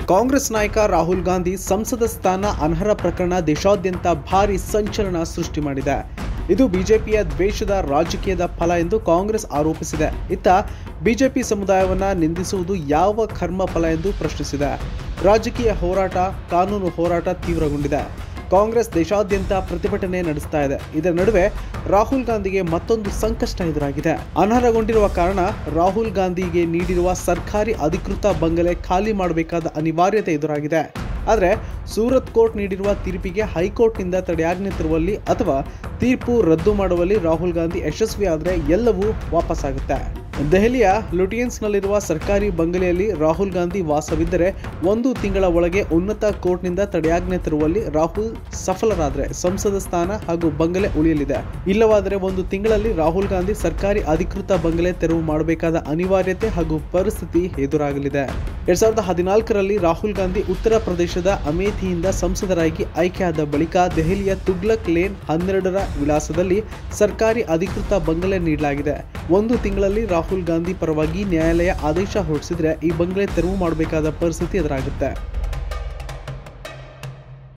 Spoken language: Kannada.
ಕಾಂಗ್ರೆಸ್ ನಾಯಕ ರಾಹುಲ್ ಗಾಂಧಿ ಸಂಸದ ಸ್ಥಾನ ಅನರ್ಹ ಪ್ರಕರಣ ದೇಶಾದ್ಯಂತ ಭಾರಿ ಸಂಚಲನ ಸೃಷ್ಟಿ ಮಾಡಿದೆ ಇದು ಬಿಜೆಪಿಯ ದ್ವೇಷದ ರಾಜಕೀಯದ ಫಲ ಎಂದು ಕಾಂಗ್ರೆಸ್ ಆರೋಪಿಸಿದೆ ಇತ್ತ ಬಿಜೆಪಿ ಸಮುದಾಯವನ್ನ ನಿಂದಿಸುವುದು ಯಾವ ಕರ್ಮ ಫಲ ಎಂದು ಪ್ರಶ್ನಿಸಿದೆ ರಾಜಕೀಯ ಹೋರಾಟ ಕಾನೂನು ಹೋರಾಟ ತೀವ್ರಗೊಂಡಿದೆ ಕಾಂಗ್ರೆಸ್ ದೇಶಾದ್ಯಂತ ಪ್ರತಿಭಟನೆ ನಡೆಸ್ತಾ ಇದೆ ಇದರ ನಡುವೆ ರಾಹುಲ್ ಗಾಂಧಿಗೆ ಮತ್ತೊಂದು ಸಂಕಷ್ಟ ಎದುರಾಗಿದೆ ಅನರ್ಹಗೊಂಡಿರುವ ಕಾರಣ ರಾಹುಲ್ ಗಾಂಧಿಗೆ ನೀಡಿರುವ ಸರ್ಕಾರಿ ಅಧಿಕೃತ ಬಂಗಲೆ ಖಾಲಿ ಮಾಡಬೇಕಾದ ಅನಿವಾರ್ಯತೆ ಎದುರಾಗಿದೆ ಆದರೆ ಸೂರತ್ ಕೋರ್ಟ್ ನೀಡಿರುವ ತೀರ್ಪಿಗೆ ಹೈಕೋರ್ಟ್ನಿಂದ ತಡೆಯಾಜ್ಞೆ ತರುವಲ್ಲಿ ಅಥವಾ ತೀರ್ಪು ರದ್ದು ಮಾಡುವಲ್ಲಿ ರಾಹುಲ್ ಗಾಂಧಿ ಯಶಸ್ವಿಯಾದರೆ ಎಲ್ಲವೂ ವಾಪಸ್ಸಾಗುತ್ತೆ ದೆಹಲಿಯ ಲುಟಿಯನ್ಸ್ನಲ್ಲಿರುವ ಸರ್ಕಾರಿ ಬಂಗಲೆಯಲ್ಲಿ ರಾಹುಲ್ ಗಾಂಧಿ ವಾಸವಿದ್ದರೆ ಒಂದು ತಿಂಗಳ ಒಳಗೆ ಉನ್ನತ ಕೋರ್ಟ್ನಿಂದ ತಡೆಯಾಜ್ಞೆ ತರುವಲ್ಲಿ ರಾಹುಲ್ ಸಫಲರಾದರೆ ಸಂಸದ ಸ್ಥಾನ ಹಾಗೂ ಬಂಗಲೆ ಉಳಿಯಲಿದೆ ಇಲ್ಲವಾದರೆ ಒಂದು ತಿಂಗಳಲ್ಲಿ ರಾಹುಲ್ ಗಾಂಧಿ ಸರ್ಕಾರಿ ಅಧಿಕೃತ ಬಂಗಲೆ ತೆರವು ಮಾಡಬೇಕಾದ ಅನಿವಾರ್ಯತೆ ಹಾಗೂ ಪರಿಸ್ಥಿತಿ ಎದುರಾಗಲಿದೆ ಎರಡ್ ಸಾವಿರದ ಹದಿನಾಲ್ಕರಲ್ಲಿ ರಾಹುಲ್ ಗಾಂಧಿ ಉತ್ತರ ಪ್ರದೇಶದ ಅಮೇಥಿಯಿಂದ ಸಂಸದರಾಗಿ ಆಯ್ಕೆಯಾದ ಬಳಿಕ ದೆಹಲಿಯ ತುಗ್ಲಕ್ ಲೇನ್ ಹನ್ನೆರಡರ ವಿಳಾಸದಲ್ಲಿ ಸರ್ಕಾರಿ ಅಧಿಕೃತ ಬಂಗಲೆ ನೀಡಲಾಗಿದೆ ಒಂದು ತಿಂಗಳಲ್ಲಿ ರಾಹುಲ್ ಗಾಂಧಿ ಪರವಾಗಿ ನ್ಯಾಯಾಲಯ ಆದೇಶ ಹೊರಡಿಸಿದ್ರೆ ಈ ಬಂಗಲೆ ತೆರವು ಮಾಡಬೇಕಾದ ಪರಿಸ್ಥಿತಿ ಎದುರಾಗುತ್ತೆ